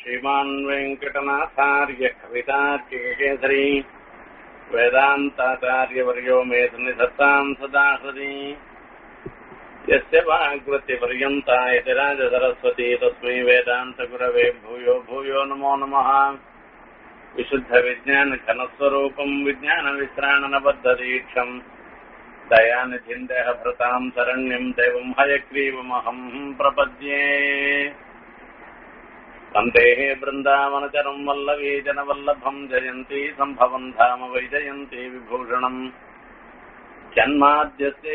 श्रीमान् वेङ्कटनाथार्य कवितार्किककेसरी वेदान्ताचार्यवर्यो मे सन्निधत्ताम् सदा हृदि यस्य वाग्वृत्तिपर्यन्ता इति राजसरस्वती तस्मै वेदान्तगुरवे भूयो भूयो नमो नमः विशुद्धविज्ञानघनस्वरूपम् विज्ञानविश्राणनबद्धदीक्षम् दयानिधिम् देहभृताम् शरण्यम् देवम् हयग्रीवमहम् प्रपद्ये वन्देः बृन्दावनचरम् वल्लवी जनवल्लभम् जयन्ती सम्भवम् धाम वैजयन्ती विभूषणम् जन्माद्यस्य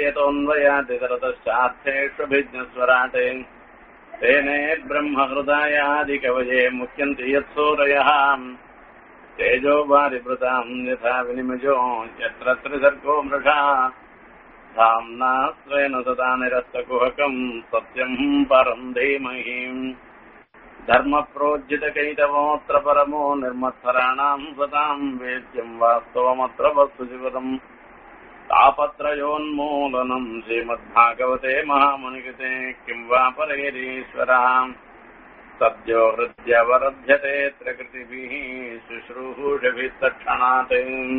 यतोऽन्वयादितरतश्चार्थेष्वभिज्ञस्वराटे तेने ब्रह्महृदायादिकवये मुह्यन्ति यत्सूरयः तेजो वारिभृताम् यथा विनिमजो यत्र त्रिसर्गो मृषा धाम्ना स्वेन सदा निरस्तकुहकम् सत्यम् परम् धीमहीम् धर्मप्रोज्झितकैतवोऽत्र परमो निर्मत्सराणाम् सताम् वेद्यम् वास्तवमत्र वस्तु जीवनम् तापत्रयोन्मूलनम् श्रीमद्भागवते महामुनिकृते किम् वा परेरीश्वराम् सद्यो हृद्यवरभ्यते त्रिकृतिभिः शुश्रूषभिः तत्क्षणात्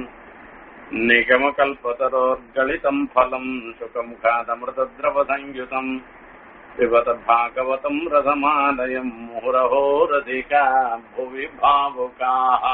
निगमकल्पतरोर्गलितम् फलम् शुकमुखादमृतद्रवसंयुतम् पिबत भागवतम् रसमालयम् मुहुरहो रसिका भुवि भावुकाः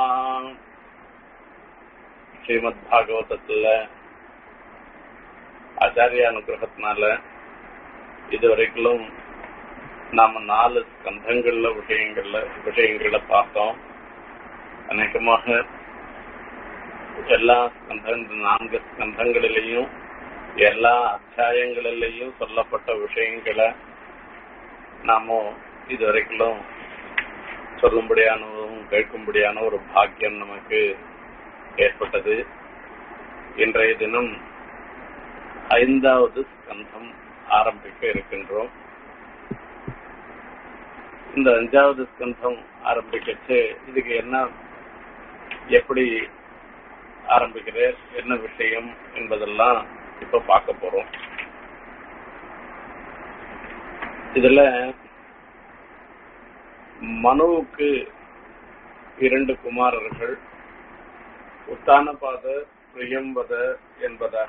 ஸ்ரீமத் ஆச்சாரிய அனுகிரகத்தினால இதுவரைக்கும் நாம நாலு ஸ்கந்தங்கள்ல விஷயங்கள்ல விஷயங்களை பார்த்தோம் அநேகமாக எல்லா ஸ்கந்த நான்கு ஸ்கந்தங்களிலையும் எல்லா அத்தியாயங்களிலையும் சொல்லப்பட்ட விஷயங்களை நாம இதுவரைக்கும் சொல்லும்படியானதும் கேட்கும்படியான ஒரு பாக்கியம் நமக்கு ஏற்பட்டது இன்றைய தினம் ஐந்தாவது ஸ்கந்தம் ஆரம்பிக்க இருக்கின்றோம் இந்த அஞ்சாவது ஸ்கந்தம் ஆரம்பிக்கச்சு இதுக்கு என்ன எப்படி ஆரம்பிக்கிறார் என்ன விஷயம் என்பதெல்லாம் இப்ப பார்க்க போறோம் இதுல மனுவுக்கு இரண்டு குமாரர்கள் உத்தானபாத பிரியம்பத என்பதாக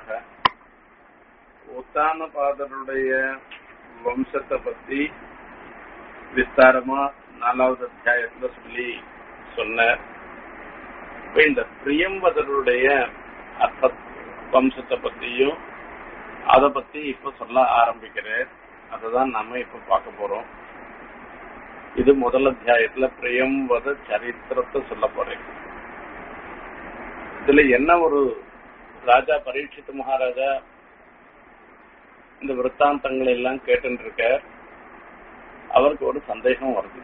உத்தானபாதருடைய வம்சத்தை பத்தி விஸ்தாரமா நாலாவது அத்தியாயத்துல சொல்லி சொன்னார் இந்த பிரியம்பதருடைய அர்த்த வம்சத்தை பத்தியும் அதை பத்தி இப்ப சொல்ல ஆரம்பிக்கிறேன் அதுதான் நாம இப்ப பார்க்க போறோம் இது முதல் அத்தியாயத்துல பிரியம்பத சரித்திரத்தை சொல்ல போறேன் இதுல என்ன ஒரு ராஜா பரீட்சித்து மகாராஜா இந்த விற்த்தாந்தங்களை எல்லாம் கேட்டு இருக்க அவருக்கு ஒரு சந்தேகம் வருது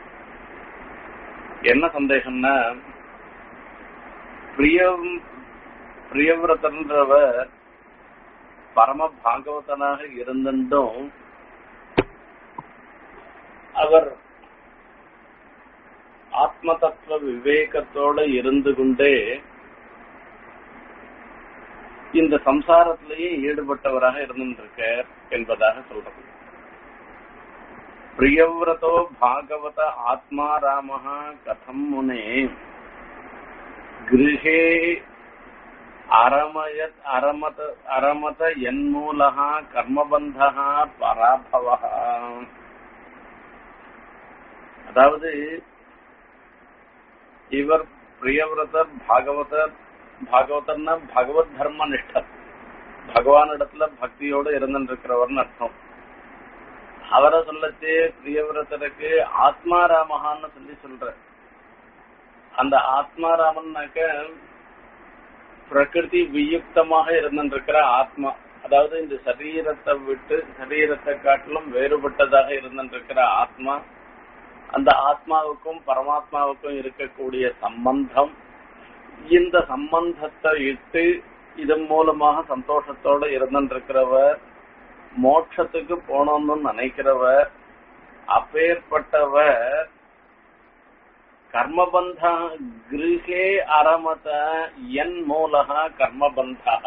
என்ன சந்தேகம்னா பிரியம் பிரியவிரதன்றவர் பரம பாகவதனாக இருந்தும் அவர் ஆத்ம தத்துவ விவேகத்தோட இருந்து கொண்டே இந்த சம்சாரத்திலேயே ஈடுபட்டவராக இருந்திருக்கார் என்பதாக சொல்றது பிரியவிரதோ பாகவத ஆத்மா ராமஹா கதம் முனே கிருஹே அரமயத் அரமத அரமத என்மூலகா கர்மபந்தா பராபவ அதாவது இவர் பிரியவிரதர் பாகவதர் பாகவதர்னா பகவத் தர்ம நிஷ்டர் பகவான் இடத்துல பக்தியோடு இருந்துருக்கிறவர்னு அர்த்தம் அவரை சொல்லச்சே பிரியவிரதருக்கு ஆத்மாராமகான்னு சொல்லி சொல்ற அந்த ஆத்மாராமன்னாக்க பிரகிருதி வியுக்தமாக இருந்திருக்கிற ஆத்மா அதாவது இந்த சரீரத்தை விட்டு சரீரத்தை காட்டிலும் வேறுபட்டதாக இருந்திருக்கிற ஆத்மா அந்த ஆத்மாவுக்கும் பரமாத்மாவுக்கும் இருக்கக்கூடிய சம்பந்தம் இந்த சம்பந்தத்தை இட்டு இதன் மூலமாக சந்தோஷத்தோட இருந்திருக்கிறவர் மோட்சத்துக்கு போனோம்னு நினைக்கிறவர் அப்பேற்பட்டவர் கர்மபந்தா கிருஹே அரமத என் மூலகா கர்மபந்தா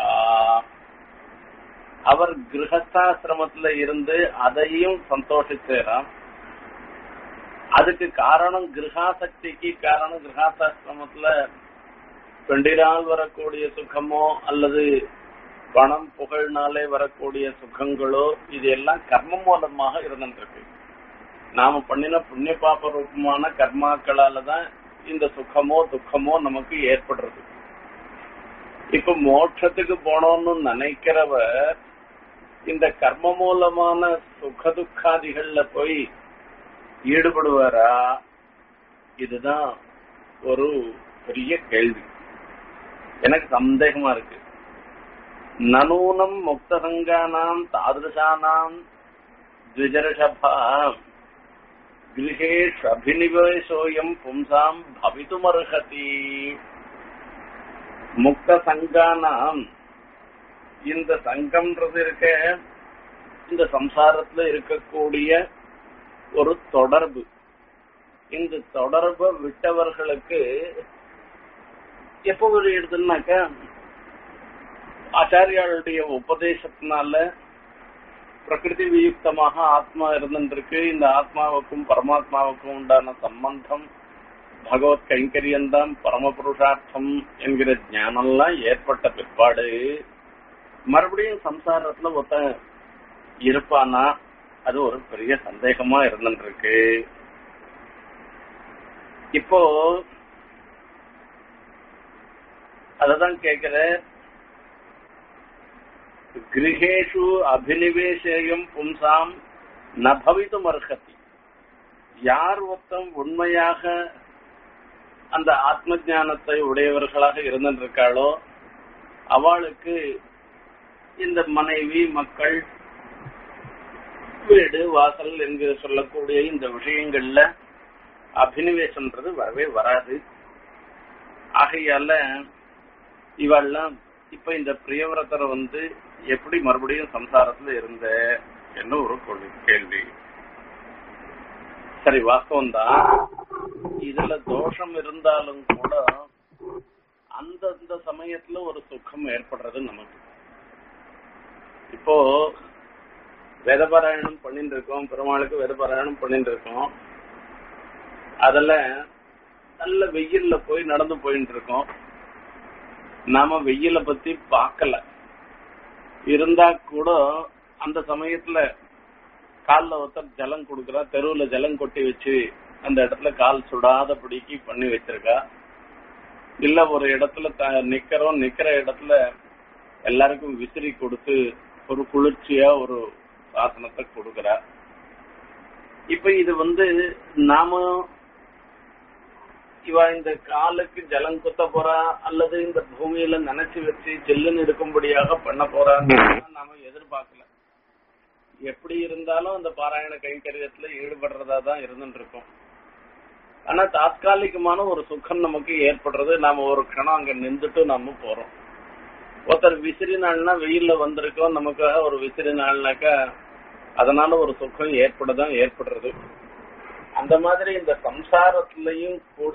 அவர் கிரகஸ்தாசிரமத்துல இருந்து அதையும் சந்தோஷிச்சாராம் அதுக்கு காரணம் கிரகாசக்திக்கு காரணம் கிரகாசாஸ்திரமத்துல பெண்டிரால் வரக்கூடிய சுகமோ அல்லது பணம் புகழ்னாலே வரக்கூடிய சுகங்களோ இது எல்லாம் கர்ம மூலமாக இருந்துருக்கு நாம பண்ணின புண்ணிய பாப ரூபமான கர்மாக்களால தான் இந்த சுகமோ துக்கமோ நமக்கு ஏற்படுறது இப்ப மோட்சத்துக்கு போனோம்னு நினைக்கிறவர் இந்த கர்ம மூலமான சுக துக்காதிகள்ல போய் ஈடுபடுவாரா இதுதான் ஒரு பெரிய கேள்வி எனக்கு சந்தேகமா இருக்கு நனூனம் முக்தசங்கானாம் தாதிருஷானாம் द्विजर्षभा गृहेषु अभिनिवेशोऽयम् पुंसाम् भवितुमर्हति முக்த சங்கானாம் இந்த சங்கம்ன்றது இருக்க இந்த சம்சாரத்துல இருக்கக்கூடிய ஒரு தொடர்பு இந்த தொடர்பை விட்டவர்களுக்கு எப்போ ஒரு எடுத்துனாக்க ஆச்சாரியாளுடைய உபதேசத்தினால பிரகிருதி வியுக்தமாக ஆத்மா இருந்துருக்கு இந்த ஆத்மாவுக்கும் பரமாத்மாவுக்கும் உண்டான சம்பந்தம் பகவத் கைங்கரியம்தான் பரமபுருஷார்த்தம் என்கிற ஞானம்லாம் ஏற்பட்ட பிற்பாடு மறுபடியும் சம்சாரத்துல ஒருத்த இருப்பானா அது ஒரு பெரிய சந்தேகமா இருந்துருக்கு இப்போ அததான் கேக்குற கிரகேஷு அபினிவேசேயம் பும்சாம் நபவித்தும் அர்ஹத்தி யார் ஒருத்தம் உண்மையாக அந்த ஆத்ம ஞானத்தை உடையவர்களாக இருந்திருக்காளோ அவளுக்கு இந்த மனைவி மக்கள் வீடு வாசல் என்று சொல்லக்கூடிய இந்த விஷயங்கள்ல அபினிவேசம்ன்றது வரவே வராது ஆகையால இவெல்லாம் இப்ப இந்த பிரியவரத்தரை வந்து எப்படி மறுபடியும் சம்சாரத்துல இருந்த என்ன ஒரு கேள்வி சரி வாஸ்தவம் தான் இதுல தோஷம் இருந்தாலும் கூட அந்தந்த சமயத்துல ஒரு சுகம் ஏற்படுறது நமக்கு இப்போ வேதபாராயணம் பண்ணிட்டு இருக்கோம் பெருமாளுக்கு வேதபாராயணம் பண்ணிட்டு இருக்கோம் அதுல நல்ல வெயில்ல போய் நடந்து போயிட்டு இருக்கோம் நாம வெயில பத்தி பார்க்கல இருந்தா கூட அந்த சமயத்துல கால்ல ஒருத்தர் ஜலம் கொடுக்கறா தெருவுல ஜலம் கொட்டி வச்சு அந்த இடத்துல கால் சுடாதபடிக்கு பண்ணி வச்சிருக்கா இல்ல ஒரு இடத்துல நிக்கிறோம் நிக்கிற இடத்துல எல்லாருக்கும் விசிறி கொடுத்து ஒரு குளிர்ச்சியா ஒரு சாசனத்தை கொடுக்கறா இப்ப இது வந்து நாம இவ இந்த காலுக்கு ஜலம் குத்த போறா அல்லது இந்த பூமியில நினைச்சு வச்சு ஜெல்லுன்னு இருக்கும்படியாக பண்ண போறான்னு நாம எதிர்பார்க்கல எப்படி இருந்தாலும் அந்த பாராயண கைங்கரியத்துல ஈடுபடுறதா தான் இருந்துட்டு இருக்கோம் ஆனா தாத்காலிகமான ஒரு சுகம் நமக்கு ஏற்படுறது நாம ஒரு க்ஷணம் அங்க நின்றுட்டு நாம போறோம் ஒருத்தர் விசிறி நாள்னா வெயில்ல வந்திருக்கோம் நமக்காக ஒரு விசிறி நாள்னாக்கா அதனால ஒரு சுகம் ஏற்படதான் ஏற்படுறது அந்த மாதிரி இந்த சம்சாரத்திலையும் கூட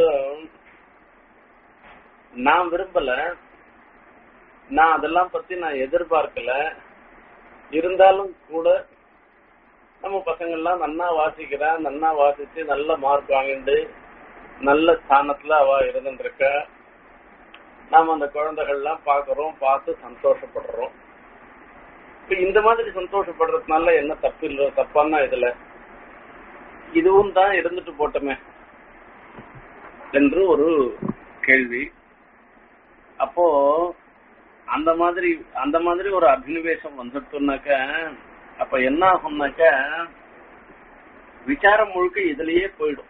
நான் விரும்பல நான் அதெல்லாம் பத்தி நான் எதிர்பார்க்கல இருந்தாலும் கூட நம்ம பசங்கள்லாம் நன்னா வாசிக்கிறா நன்னா வாசிச்சு நல்ல மார்க் வாங்கிட்டு நல்ல ஸ்தானத்துல அவ இருந்துருக்க நாம அந்த குழந்தைகள்லாம் பாக்குறோம் பார்த்து சந்தோஷப்படுறோம் இப்ப இந்த மாதிரி சந்தோஷப்படுறதுனால என்ன தப்பு இல்லை தப்பான்னா இதுல இதுவும் தான் இருந்துட்டு போட்டோமே என்று ஒரு கேள்வி அப்போ அந்த மாதிரி அந்த மாதிரி ஒரு அபினிவேசம் வந்துட்டுனாக்க அப்ப என்ன ஆகும்னாக்க விசாரம் முழுக்க இதுலயே போயிடும்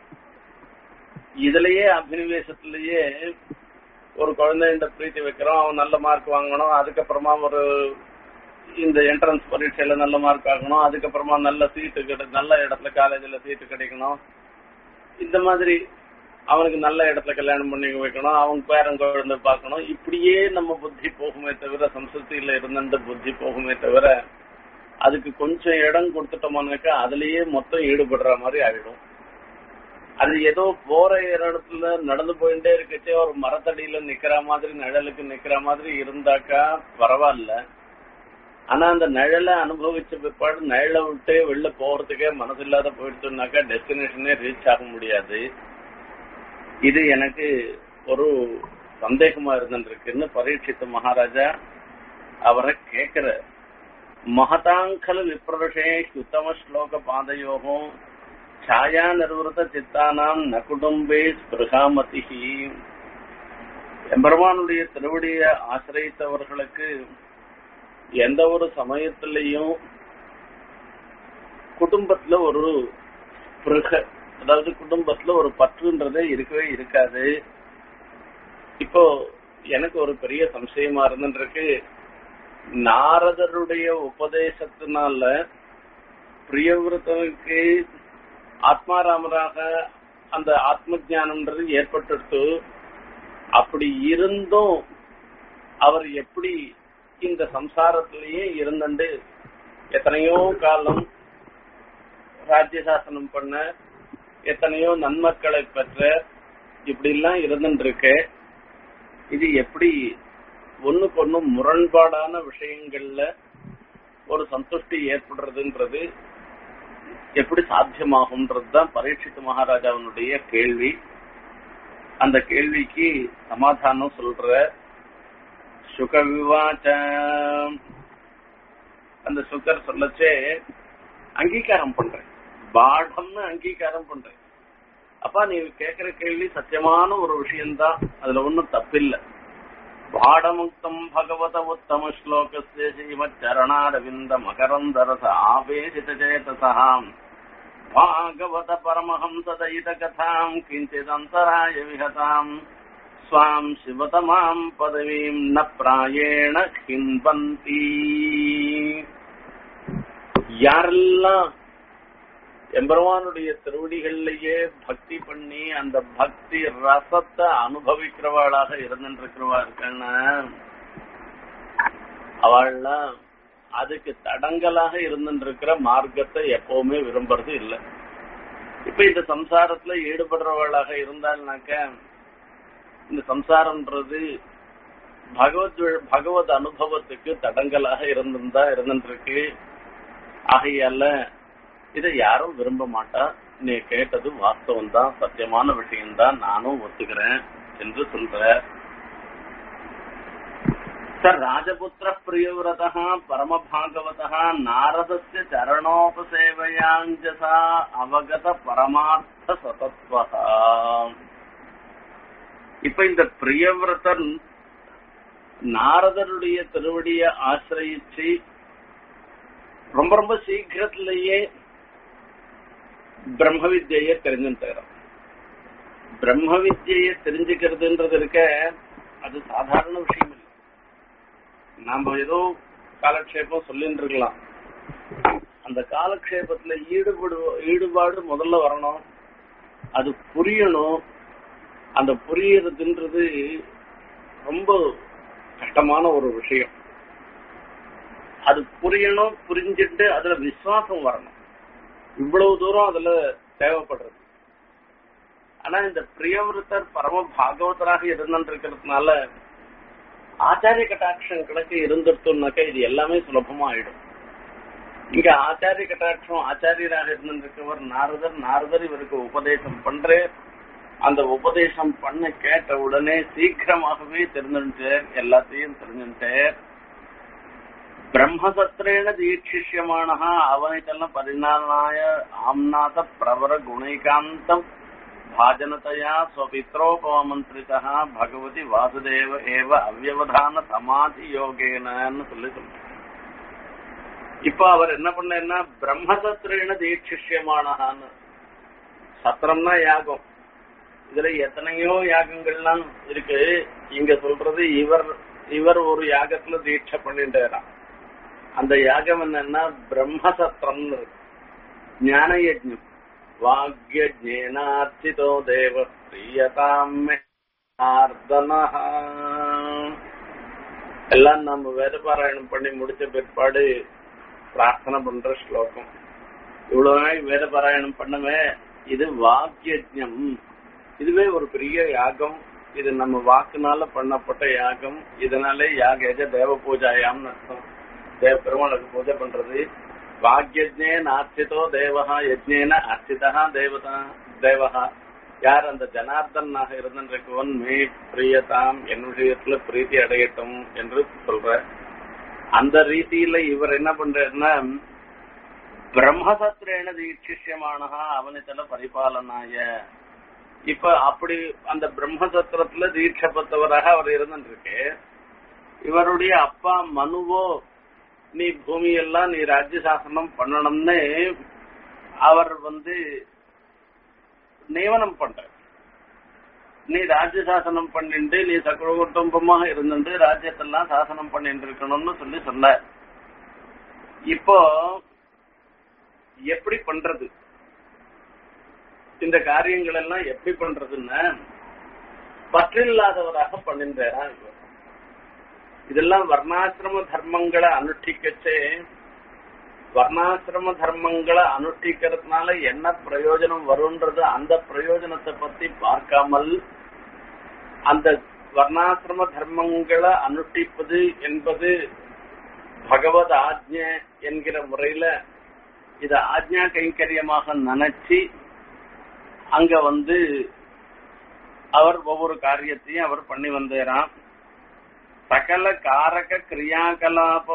இதுலயே அபினிவேசத்திலேயே ஒரு குழந்தைகிட்ட பிரீத்தி வைக்கிறோம் அவன் நல்ல மார்க் வாங்கணும் அதுக்கப்புறமா ஒரு இந்த என்ட்ரன்ஸ் பரீட்சையில நல்ல மார்க் ஆகணும் அதுக்கப்புறமா நல்ல சீட்டு கிடை நல்ல இடத்துல காலேஜ்ல சீட்டு கிடைக்கணும் இந்த மாதிரி அவனுக்கு நல்ல இடத்துல கல்யாணம் பண்ணி வைக்கணும் அவங்க பேரன் குழந்தை பார்க்கணும் இப்படியே நம்ம புத்தி போகுமே தவிர சம்ஸ்கிருதியில இருந்த புத்தி போகுமே தவிர அதுக்கு கொஞ்சம் இடம் கொடுத்துட்டோம்னாக்கா அதுலயே மொத்தம் ஈடுபடுற மாதிரி ஆயிடும் அது ஏதோ போற இடத்துல நடந்து போயிட்டே இருக்கச்சே ஒரு மரத்தடியில நிக்கிற மாதிரி நிழலுக்கு நிக்கிற மாதிரி இருந்தாக்கா பரவாயில்ல ஆனா அந்த நிழலை அனுபவிச்ச பிற்பாடு நிழலை விட்டு வெளில போறதுக்கே மனசு இல்லாத போயிடுச்சுனாக்கா டெஸ்டினேஷனே ரீச் ஆக முடியாது இது எனக்கு ஒரு சந்தேகமா இருந்துருக்குன்னு பரீட்சித்த மகாராஜா அவரை கேக்குற மகதாங்கல விப்ரஷே உத்தம ஸ்லோக பாதையோகம் ಛಾಯಾ ನಿರ್ವೃತ சித்தானாம் ந குடும்பே ஸ்பிருகாமதி எம்பெருமானுடைய திருவடியை ஆசிரியத்தவர்களுக்கு எந்த ஒரு சமயத்திலையும் குடும்பத்துல ஒரு ஸ்பிருக அதாவது குடும்பத்துல ஒரு பற்றுன்றதே இருக்கவே இருக்காது இப்போ எனக்கு ஒரு பெரிய சம்சயமா இருந்துருக்கு நாரதருடைய உபதேசத்தினால பிரியவிரதனுக்கு ஆத்மாராமராக அந்த ஆத்ம ஜானம்ன்றது ஏற்பட்டு அப்படி இருந்தும் அவர் எப்படி இந்த சம்சாரத்திலேயே இருந்துண்டு எத்தனையோ காலம் ராஜ்யசாசனம் பண்ண எத்தனையோ நன்மக்களை பெற்ற இப்படி எல்லாம் இருந்துருக்கு இது எப்படி ஒண்ணுக்கு ஒண்ணு முரண்பாடான விஷயங்கள்ல ஒரு சந்துஷ்டி ஏற்படுறதுன்றது எப்படி சாத்தியமாகும்ன்றதுதான் பரீட்சித்து மகாராஜாவினுடைய கேள்வி அந்த கேள்விக்கு சமாதானம் சொல்ற சுக விவாச்ச அந்த சுகர் சொல்லச்சே அங்கீகாரம் பண்றேன் பாடம்னு அங்கீகாரம் பண்றேன் அப்பா நீ கேக்குற கேள்வி சத்தியமான ஒரு விஷயம்தான் அதுல ஒன்னும் தப்பில்லை பாடமுக்தம் பகவத உத்தம ஸ்லோகஸ்ய ஸ்ரீமச்சரணாரவிந்த மகரந்தரச ஆவேசித சேதசாம் பாகவத பரமஹம்சதயித கதாம் கிஞ்சிதந்தராய விஹதாம் ஸ்வாம் சிவதமாம் பதவீம் ந பிராயேண ஹின்பந்தி யாரெல்லாம் எம்பெருமானுடைய திருவடிகள்லயே பக்தி பண்ணி அந்த பக்தி ரசத்தை அனுபவிக்கிறவாளாக இருந்துருக்கிறவா இருக்கான்னா அவள்லாம் அதுக்கு தடங்கலாக இருந்துருக்கிற மார்க்கத்தை எப்பவுமே விரும்புறது இல்லை இப்ப இந்த சம்சாரத்துல ஈடுபடுறவளாக இருந்தால்னாக்க இந்த சம்சாரம்ன்றது பகவத் பகவத் அனுபவத்துக்கு தடங்கலாக இருந்திருந்தா இருந்துருக்கு ஆகையால இதை யாரும் விரும்ப மாட்டா நீ கேட்டது வாஸ்தவம் தான் சத்தியமான விஷயம்தான் நானும் ஒத்துக்கிறேன் என்று சொல்ற ச ராஜபுத்திர பிரியவிரதா பரமபாகவதா நாரதஸ்ய சரணோபசேவையாஞ்சசா அவகத பரமார்த்த சதத்வகா இப்ப இந்த பிரியவிரதன் நாரதருடைய திருவடியை ஆசிரயிச்சு ரொம்ப ரொம்ப சீக்கிரத்திலேயே பிரம்ம வித்யை தெரிஞ்சுட்டாராம் பிரம்ம வித்யை தெரிஞ்சுக்கிறதுன்றது இருக்க அது சாதாரண விஷயம் இல்லை நாம ஏதோ காலக்ஷேபம் சொல்லிட்டு இருக்கலாம் அந்த காலக்ஷேபத்துல ஈடுபடு ஈடுபாடு முதல்ல வரணும் அது புரியணும் அந்த புரியறதுன்றது ரொம்ப கஷ்டமான ஒரு விஷயம் அது புரியணும் புரிஞ்சுட்டு அதுல விசுவாசம் வரணும் இவ்வளவு தூரம் அதுல தேவைப்படுறது ஆனா இந்த பிரியவிருத்தர் பரம பாகவதராக இருந்துருக்கிறதுனால ஆச்சாரிய கட்டாட்சம் கணக்கு இருந்துட்டோம்னாக்கா இது எல்லாமே சுலபமா ஆயிடும் இங்க ஆச்சாரிய கட்டாட்சம் ஆச்சாரியராக இருந்திருக்கவர் நாரதர் நாரதர் இவருக்கு உபதேசம் பண்ற அந்த உபதேசம் பண்ண கேட்ட உடனே சீக்கிரமாகவே தெரிஞ்சுட்டார் எல்லாத்தையும் தெரிஞ்சுட்டார் பிரம்மசத்திரேன தீட்சிஷ்யமான அவனிதெல்லாம் பரிணாமாய ஆம்நாத பிரவர குணைகாந்தம் பாஜனதையா ஸ்வபித்ரோபமந்திரிதா பகவதி வாசுதேவ ஏவ அவ்வவதான சமாதி யோகேனன்னு சொல்லி சொல்ற இப்ப அவர் என்ன பண்ணா பிரம்மசத்திரேன தீட்சிஷ்யமானஹான்னு சத்திரம்னா யாகம் இதுல எத்தனையோ யாகங்கள்லாம் இருக்கு இங்க சொல்றது இவர் இவர் ஒரு யாகத்துல தீட்சை பண்ணிட்டாராம் அந்த யாகம் என்னன்னா பிரம்மசத்திரம்னு இருக்கு ஞான யஜ்ஞம் வாக்யஜேனார்ச்சிதோ தேவ பிரியதாம் எல்லாம் நம்ம வேத பாராயணம் பண்ணி முடிச்ச பிற்பாடு பிரார்த்தனை பண்ற ஸ்லோகம் இவ்வளவு நாள் வேத பாராயணம் பண்ணவே இது வாக்கியஜம் இதுவே ஒரு பெரிய யாகம் இது நம்ம வாக்குனால பண்ணப்பட்ட யாகம் இதனாலே யாகேஜ தேவ பூஜாயாம்னு அர்த்தம் தேவ பெருமாளுக்கு பூஜை பண்றது வாக்கியஜே நார்ச்சிதோ தேவஹா யஜ்னேன அர்ச்சிதா தேவதா தேவஹா யார் அந்த ஜனார்தனாக இருந்திருக்கவன் மே பிரியதாம் என் விஷயத்துல பிரீத்தி அடையட்டும் என்று சொல்ற அந்த ரீதியில இவர் என்ன பண்றாருன்னா பிரம்மசத்ரேன தீட்சிஷ்யமானஹா அவனித்தல பரிபாலனாய இப்ப அப்படி அந்த பிரம்மசத்திரத்துல தீட்சப்பட்டவராக அவர் இருந்துருக்கு இவருடைய அப்பா மனுவோ நீ பூமியெல்லாம் நீ ராஜ்ய சாசனம் பண்ணணும்னு அவர் வந்து நியமனம் பண்ற நீ ராஜ்ய சாசனம் பண்ணிட்டு நீ சக்கர குடும்பமாக இருந்துட்டு ராஜ்யத்தெல்லாம் சாசனம் பண்ணிட்டு இருக்கணும்னு சொல்லி சொன்ன இப்போ எப்படி பண்றது இந்த காரியங்கள் எல்லாம் எப்படி பண்றதுன்னா பற்றில்லாதவராக பண்ணின்றாரா இவர் இதெல்லாம் வர்ணாசிரம தர்மங்களை அனுஷ்டிக்கச்சே வர்ணாசிரம தர்மங்களை அனுஷ்டிக்கிறதுனால என்ன பிரயோஜனம் வரும்ன்றது அந்த பிரயோஜனத்தை பத்தி பார்க்காமல் அந்த வர்ணாசிரம தர்மங்களை அனுஷ்டிப்பது என்பது பகவத் ஆஜ்ஞ என்கிற முறையில இத ஆஜ்ஞா கைங்கரியமாக நினைச்சு அங்க வந்து அவர் ஒவ்வொரு காரியத்தையும் அவர் பண்ணி வந்தேராம் சகல காரக கிரியாகலாபோ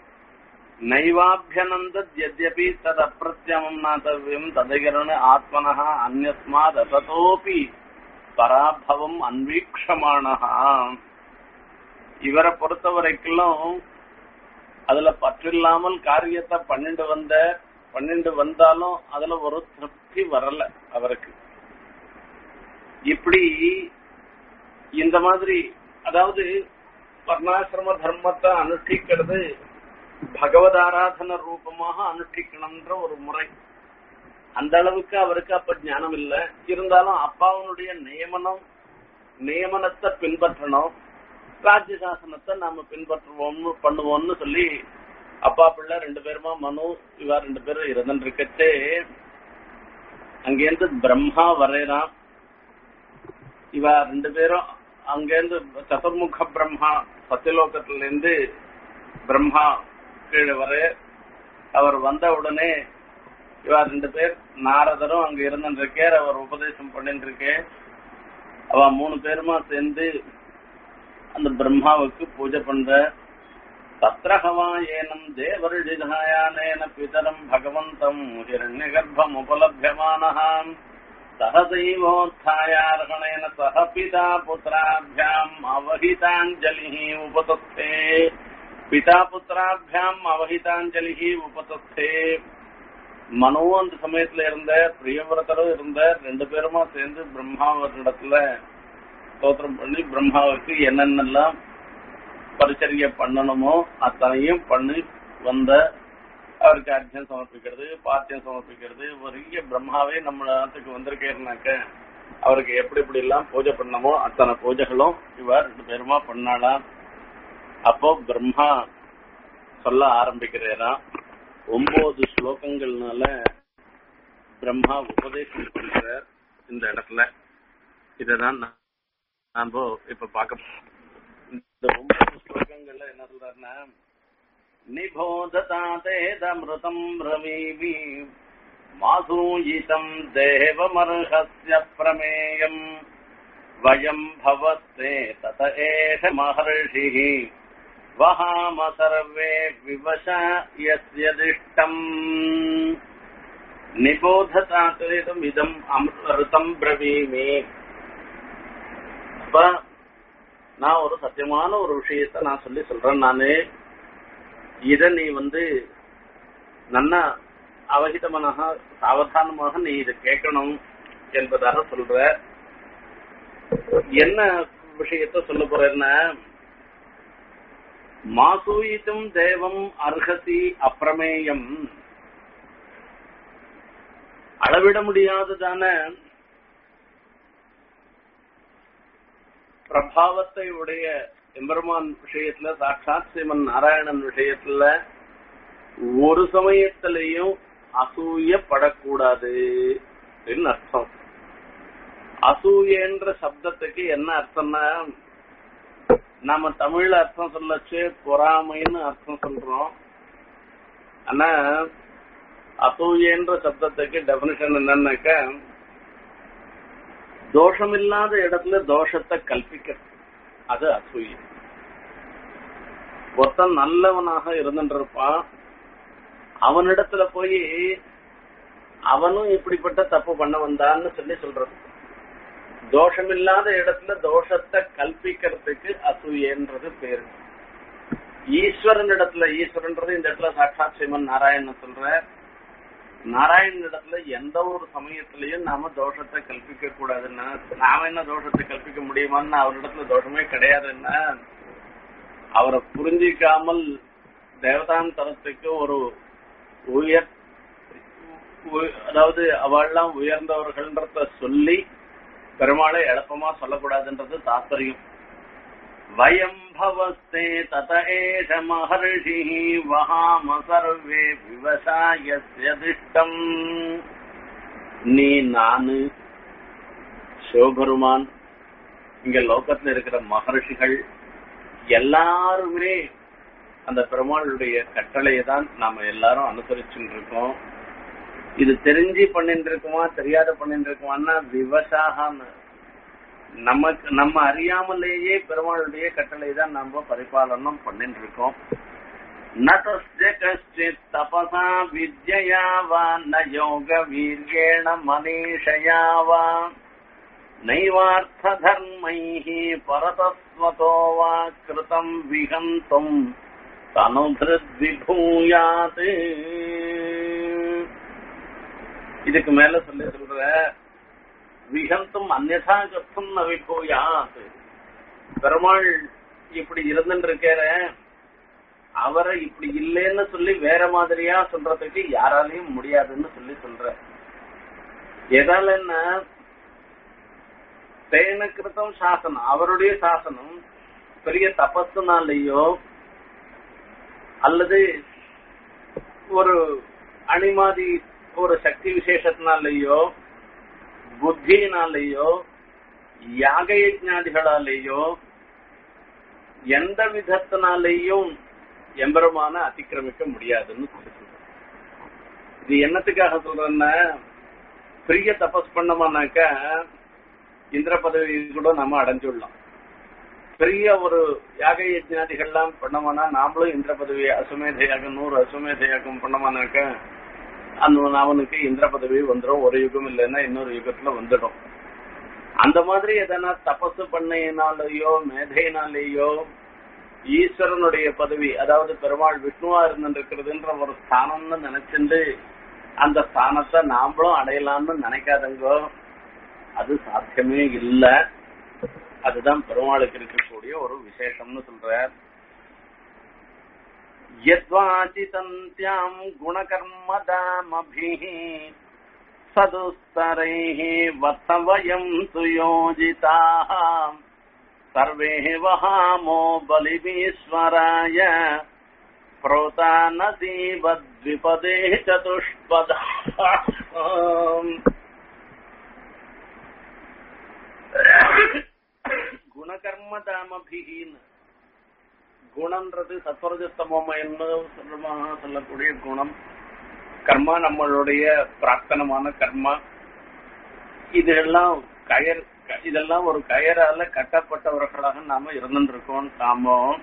நைவாபியனந்தத் யத்யபி தத் அப்பிரத்யமம் நாத்தவியம் ததகிரண ஆத்மனः அந்யஸ்மாத் அசதோபி பராபவம் அன்வீக்ஷமானஹா இவரை பொறுத்த வரைக்கும் அதுல பற்றில்லாமல் காரியத்தை பண்ணிட்டு வந்த பண்ணிட்டு வந்தாலும் அதுல ஒரு திருப்தி வரல அவருக்கு இப்படி இந்த மாதிரி அதாவது வர்ணாசிரம தர்மத்தை அனுஷ்டிக்கிறது பகவத் ஆராதன ரூபமாக அனுஷ்டிக்கணும்ன்ற ஒரு முறை அந்த அளவுக்கு அவருக்கு அப்ப ஞானம் இல்ல இருந்தாலும் அப்பாவனுடைய நியமனம் நியமனத்தை பின்பற்றணும் ராஜ்ய சாசனத்தை நாம பின்பற்றுவோம்னு பண்ணுவோம்னு சொல்லி அப்பா பிள்ளை ரெண்டு பேருமா மனு இவா ரெண்டு பேரும் இருந்துட்டு இருக்கச்சே அங்கேருந்து பிரம்மா வரையறான் இவா ரெண்டு பேரும் அங்கேருந்து சதுர்முக பிரம்மா சத்தியலோகத்துல இருந்து பிரம்மா கீழே வர அவர் வந்த உடனே இவா ரெண்டு பேர் நாரதரும் அங்க இருந்துருக்கேர் அவர் உபதேசம் பண்ணிட்டு இருக்கே அவ மூணு பேருமா சேர்ந்து அந்த பிரம்மாவுக்கு பூஜை பண்ற தத்ரஹவா ஏனம் தேவருடிதாயானேன பிதரம் பகவந்தம் ஹிரண்ய கர்ப்பம் உபலபியமானஹாம் सहदैवोत्थायार्हणेन सह पिता पुत्राभ्याम् अवहिताञ्जलिः उपतस्थे पिता புத்திராபியாம் அவஹிதாஞ்சலிஹி உபதஸ்தே மனுவும் அந்த சமயத்துல இருந்த பிரியவிரதரும் இருந்த ரெண்டு பேருமா சேர்ந்து பிரம்மாவரிடத்துல ஸ்தோத்திரம் பண்ணி பிரம்மாவுக்கு என்னென்னலாம் பரிச்சரிய பண்ணணுமோ அத்தனையும் பண்ணி வந்த அவருக்கு அர்ச்சனை சமர்ப்பிக்கிறது பாத்தியம் சமர்ப்பிக்கிறது பெரிய பிரம்மாவே நம்ம நாட்டுக்கு வந்திருக்கேன்னாக்க அவருக்கு எப்படி எப்படி எல்லாம் பூஜை பண்ணமோ அத்தனை பூஜைகளும் இவர் ரெண்டு பேருமா பண்ணாலாம் அப்போ பிரம்மா சொல்ல ஆரம்பிக்கிறாராம் ஒன்பது ஸ்லோகங்கள்னால பிரம்மா உபதேசம் பண்ற இந்த இடத்துல இததான் நாம இப்ப பார்க்க இந்த ஒன்பது ஸ்லோகங்கள்ல என்ன சொல்றாருன்னா निबोधतातेदमृतम् ब्रवीमि मासूयितम् देवमर्हस्य प्रमेयम् वयम् भवस्ते तत एष महर्षिः वहाम सर्वे विवश यस्य दिष्टम् நிபோததாத்தேதம் இதம் அமிர்தம் பிரவீமி அப்ப நான் ஒரு சத்தியமான ஒரு விஷயத்த நான் சொல்லி சொல்றேன் நானு இத நீ வந்து நன்னா அவகிதமனாக சாவதானமாக நீ இதை கேட்கணும் என்பதாக சொல்ற என்ன விஷயத்த சொல்ல போறேன்னா மாசூயித்தும் தேவம் அர்ஹசி அப்பிரமேயம் அளவிட முடியாததான பிரபாவத்தை உடைய எம்பெருமான் விஷயத்துல சாட்சாத் ஸ்ரீமன் நாராயணன் விஷயத்துல ஒரு சமயத்திலையும் அசூயப்படக்கூடாது அப்படின்னு அர்த்தம் அசூயன்ற சப்தத்துக்கு என்ன அர்த்தம்னா நாம தமிழ்ல அர்த்தம் சொல்லச்சு பொறாமைன்னு அர்த்தம் சொல்றோம் ஆனா அசூயன்ற சப்தத்துக்கு டெபினிஷன் என்னன்னாக்க தோஷம் இல்லாத இடத்துல தோஷத்தை கல்பிக்க அது அசூய ஒருத்தன் நல்லவனாக இருந்துட்டு இருப்பான் அவனிடத்துல போய் அவனும் இப்படிப்பட்ட தப்பு பண்ண வந்தான்னு சொல்லி சொல்றது தோஷம் இல்லாத இடத்துல தோஷத்தை கல்பிக்கிறதுக்கு அசூயன்றது பேரு ஈஸ்வரன் இடத்துல ஈஸ்வரன்றது இந்த இடத்துல சாட்சாத் சிவன் நாராயணன் சொல்ற நாராயணன் இடத்துல எந்த ஒரு சமயத்திலையும் நாம தோஷத்தை கல்பிக்க கூடாதுன்னா நாம என்ன தோஷத்தை கல்பிக்க முடியுமான்னு அவரிடத்துல தோஷமே கிடையாதுன்னா அவரை புரிஞ்சிக்காமல் தேவதாந்தரத்துக்கு ஒரு உயர் அதாவது அவள்லாம் உயர்ந்தவர்கள்ன்றத சொல்லி பெருமாளை எளப்பமா சொல்லக்கூடாதுன்றது தாத்பரியம் வயம் பவஸ்தே தத ஏஷ மகர்ஷி வஹாம சர்வே விவசாயஸ்யதிஷ்டம் நீ நானு சிவபெருமான் இங்க லோகத்துல இருக்கிற மகர்ஷிகள் எல்லாருமே அந்த பெருமாளுடைய கட்டளையை தான் நாம எல்லாரும் அனுசரிச்சுட்டு இருக்கோம் இது தெரிஞ்சு பண்ணிட்டு இருக்குமா தெரியாத பண்ணிட்டு இருக்குமான்னா விவசாகான்னு நமக்கு நம்ம அறியாமலேயே பெருமாளுடைய கட்டளை தான் நம்ம பரிபாலனம் பண்ணிட்டு இருக்கோம் நதஸ்ய கஷ்டித் தபசா வித்யா வா ந யோக வீரியேண மனிஷயா வா நைவார்த்த தர்மைः பரதஸ்வதோ வா கிருதம் விஹந்தும் தனுதிருத்விபூயாத் இதுக்கு மேல சொல்லி சொல்ற விகந்தும் அந்நதா கத்தும் நவிபூயாத் பெருமாள் இப்படி இருந்துட்டு இருக்கிற அவரை இப்படி இல்லைன்னு சொல்லி வேற மாதிரியா சொல்றதுக்கு யாராலையும் முடியாதுன்னு சொல்லி சொல்ற எதாலன்னா தேன கிருத்தம் சாசனம் அவருடைய சாசனம் பெரிய தபஸ்துனாலேயோ அல்லது ஒரு அணிமாதி ஒரு சக்தி விசேஷத்தினாலேயோ புத்தியினாலேயோ யாக யஜ்ஞாதிகளாலேயோ எந்த விதத்தினாலேயும் எம்பெருமான அதிக்கிரமிக்க முடியாதுன்னு சொல்லி சொல்றேன் இது என்னத்துக்காக சொல்றேன்னா பெரிய தபஸ் பண்ணோம்னாக்கா இந்திர பதவி கூட நம்ம அடைஞ்சுடலாம் பெரிய ஒரு யாக யஜ்ஞாதிகள்லாம் பண்ணோம்னா நாமளும் இந்திர பதவி அசுமேத யாகம் நூறு அசுமேத யாகம் பண்ணோம்னாக்கா அந்த அவனுக்கு இந்திர பதவி வந்துடும் ஒரு யுகம் இல்லைன்னா இன்னொரு யுகத்துல வந்துடும் அந்த மாதிரி எதனா தபசு பண்ணையினாலேயோ மேதையினாலேயோ ஈஸ்வரனுடைய பதவி அதாவது பெருமாள் விஷ்ணுவா இருந்துருக்கிறதுன்ற ஒரு ஸ்தானம்னு நினைச்சுட்டு அந்த ஸ்தானத்தை நாமளும் அடையலாம்னு நினைக்காதங்கோ அது சாத்தியமே இல்ல அதுதான் பெருமாளுக்கு இருக்கக்கூடிய ஒரு விசேஷம்னு சொல்ற यद्वाचितन्त्याम् गुणकर्मदामभिः सदुस्तरैः वत्स वयम् सुयोजिताः सर्वे वहामो बलिमीश्वराय प्रोता नदीवद्विपदे चतुष्पदा குணகர்மதாமபிகின்னு குணம்ன்றது சத்வரஜஸ்தமன்னு சொல்லுமாக சொல்லக்கூடிய குணம் கர்மா நம்மளுடைய பிரார்த்தனமான கர்மா இதெல்லாம் கயர் இதெல்லாம் ஒரு கயரால கட்டப்பட்டவர்களாக நாம இருந்துருக்கோம் நாம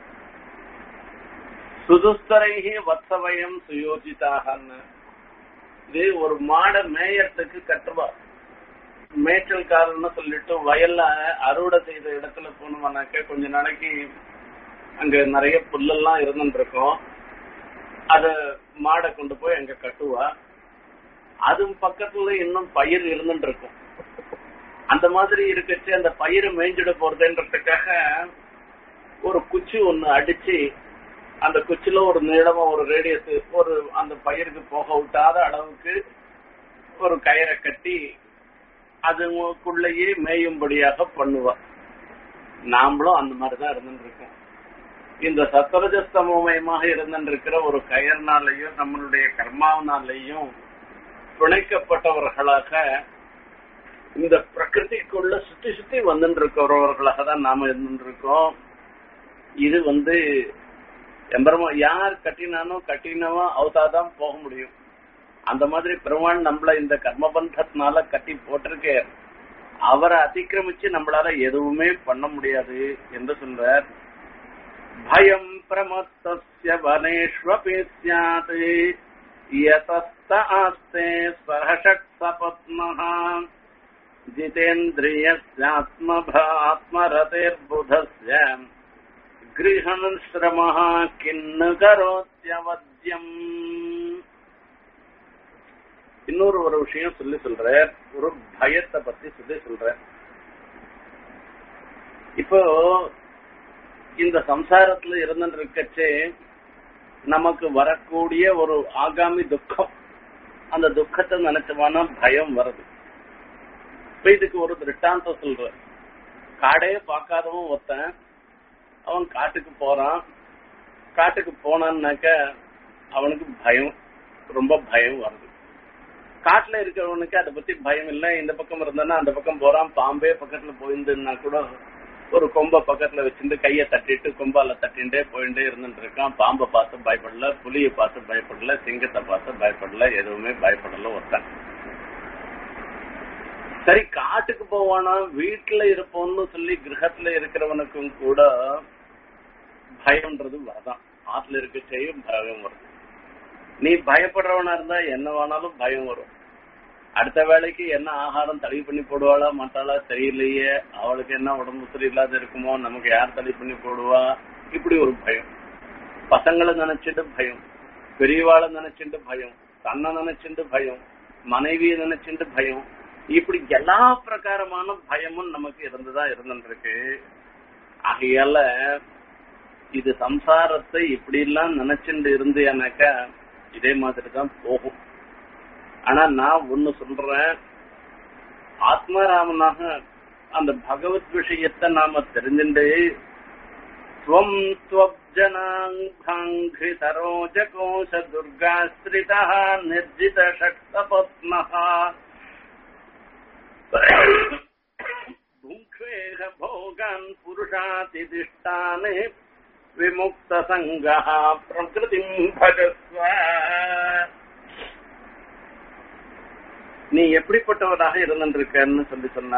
சுதுஸ்தரைகி வத்சவயம் சுயோஜிதாகன்னு இது ஒரு மாடை மேயறதுக்கு கட்டுவா மேய்ச்சல்காரன்னு சொல்லிட்டு வயல்ல அறுவடை செய்த இடத்துல போனோம்னாக்க கொஞ்ச நாளைக்கு அங்க நிறைய புல்லெல்லாம் இருந்துட்டு இருக்கும் அத மாடை கொண்டு போய் அங்க கட்டுவா அது பக்கத்துல இன்னும் பயிர் இருந்துட்டு இருக்கும் அந்த மாதிரி இருக்கச்சு அந்த பயிர் மேய்ஞ்சிட போறதுன்றதுக்காக ஒரு குச்சி ஒண்ணு அடிச்சு அந்த குச்சில ஒரு நீளமா ஒரு ரேடியஸ் ஒரு அந்த பயிருக்கு போக விட்டாத அளவுக்கு ஒரு கயிறை கட்டி அதுக்குள்ளேயே மேயும்படியாக பண்ணுவா நாமளும் அந்த மாதிரிதான் இருந்துட்டு இருக்கோம் இந்த சத்வரஜஸ்தமயமாக இருந்திருக்கிற ஒரு கயர்னாலையும் நம்மளுடைய கர்மாவனாலையும் பிணைக்கப்பட்டவர்களாக இந்த பிரகிருதிக்குள்ள சுத்தி சுத்தி வந்துட்டு இருக்கிறவர்களாக தான் நாம இருந்துட்டு இருக்கோம் இது வந்து எம்பெருமா யார் கட்டினானோ கட்டினவன் அவதாதான் போக முடியும் அந்த மாதிரி பெருமாள் நம்மள இந்த கர்மபந்தத்தினால கட்டி போட்டிருக்க அவரை அதிக்கிரமிச்சு நம்மளால எதுவுமே பண்ண முடியாது என்று சொல்றார் பயம் பிரமத்தஸ்ய வனேஷ்வபி ஸ்யாத் யதஸ்த ஆஸ்தே ஸ்வரஷட் சபத்மஹ जितेन्द्रियस्यात्मभात्मरतेर्बुधस्य गृहन् श्रमः किन्न करोत्यवद्यम् இன்னொரு ஒரு விஷயம் சொல்லி சொல்ற ஒரு பயத்தை பத்தி சொல்லி சொல்ற இப்போ இந்த சம்சாரத்துல இருந்துட்டு இருக்கச்சே நமக்கு வரக்கூடிய ஒரு ஆகாமி துக்கம் அந்த துக்கத்தை நினைச்சமான பயம் வருது இப்ப இதுக்கு ஒரு திருட்டாந்தம் சொல்ற காடையே பார்க்காதவன் ஒருத்தன் அவன் காட்டுக்கு போறான் காட்டுக்கு போனான்னாக்க அவனுக்கு பயம் ரொம்ப பயம் வருது காட்டுல இருக்கிறவனுக்கு அதை பத்தி பயம் இல்லை இந்த பக்கம் இருந்தானா அந்த பக்கம் போறான் பாம்பே பக்கத்துல போயிருந்துன்னா கூட ஒரு கொம்ப பக்கத்துல வச்சுட்டு கைய தட்டிட்டு கொம்பால தட்டிண்டே போயிட்டே இருந்துட்டு இருக்கான் பாம்பை பார்த்து பயப்படல புலியை பார்த்து பயப்படல சிங்கத்தை பார்த்து பயப்படல எதுவுமே பயப்படல ஒருத்தன் சரி காட்டுக்கு போவானா வீட்டுல இருப்போம்னு சொல்லி கிரகத்துல இருக்கிறவனுக்கும் கூட பயம்ன்றது வரதான் ஆத்துல இருக்க செய்யும் பயம் வருது நீ பயப்படுறவனா இருந்தா என்ன வேணாலும் பயம் வரும் அடுத்த வேலைக்கு என்ன ஆகாரம் தடவி பண்ணி போடுவாளா மத்தாளா தெரியலையே அவளுக்கு என்ன உடம்பு சரியில்லாத இருக்குமோ நமக்கு யார் தடவி பண்ணி போடுவா இப்படி ஒரு பயம் பசங்களை நினைச்சிட்டு பயம் பெரியவாளை நினைச்சிட்டு பயம் தன்னை நினைச்சிட்டு பயம் மனைவியை நினைச்சிட்டு பயம் இப்படி எல்லா பிரகாரமான பயமும் நமக்கு இருந்துதான் இருந்துருக்கு ஆகையால இது சம்சாரத்தை இப்படி எல்லாம் நினைச்சுட்டு இருந்தேனாக்கா இதே மாதிரி தான் போகும் ஆனா நான் ஒண்ணு சொல்றேன் ஆத்மாராமனாக அந்த பகவத் விஷயத்தை நாம தெரிஞ்சுட்டு ஸ்வம் ஸ்வப்ஜனாங்காங்கி சரோஜகோஷ துர்காஸ்திரிதா நிர்ஜித ஷட்சபத்மஹா भुङ्क्वेह भोगान् पुरुषातिदिष्टाने विमुक्तसङ्गः प्रकृतिम् भजस्व நீ எப்படிப்பட்டவராக இருந்திருக்கன்னு சொல்லி சொன்னா